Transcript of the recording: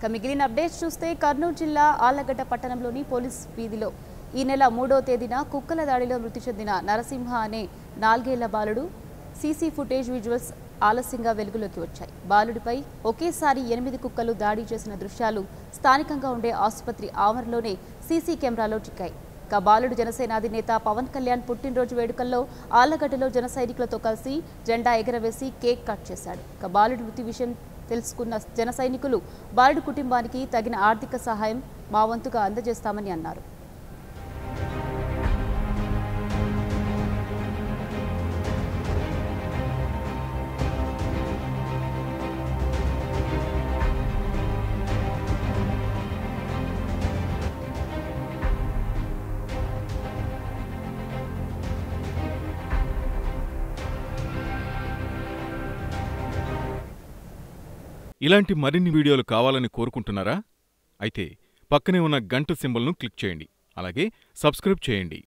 ఇక మిగిలిన అప్డేట్స్ చూస్తే కర్నూలు జిల్లా ఆళ్లగడ్డ పట్టణంలోని పోలీస్ వీధిలో ఈ నెల మూడో తేదీన కుక్కల దాడిలో మృతి చెందిన నరసింహ అనే నాలుగేళ్ల బాలుడు సీసీ ఫుటేజ్ విజువల్స్ ఆలస్యంగా వెలుగులోకి వచ్చాయి బాలుడిపై ఒకేసారి ఎనిమిది కుక్కలు దాడి చేసిన దృశ్యాలు స్థానికంగా ఉండే ఆసుపత్రి ఆవరణలోనే సీసీ కెమెరాలో చిక్కాయి ఇక బాలుడు జనసేన అధినేత పవన్ కళ్యాణ్ పుట్టినరోజు వేడుకల్లో ఆళ్లగడ్డలో జన సైనికులతో కలిసి జెండా ఎగరవేసి కేక్ కట్ చేశాడు ఇక బాలుడి మృతి విషయం తెలుసుకున్న జన సైనికులు బాలుడి కుటుంబానికి తగిన ఆర్థిక సహాయం మా వంతుగా అందజేస్తామని అన్నారు ఇలాంటి మరిన్ని వీడియోలు కావాలని కోరుకుంటున్నారా అయితే పక్కనే ఉన్న గంట సింబల్ను క్లిక్ చేయండి అలాగే సబ్స్క్రైబ్ చేయండి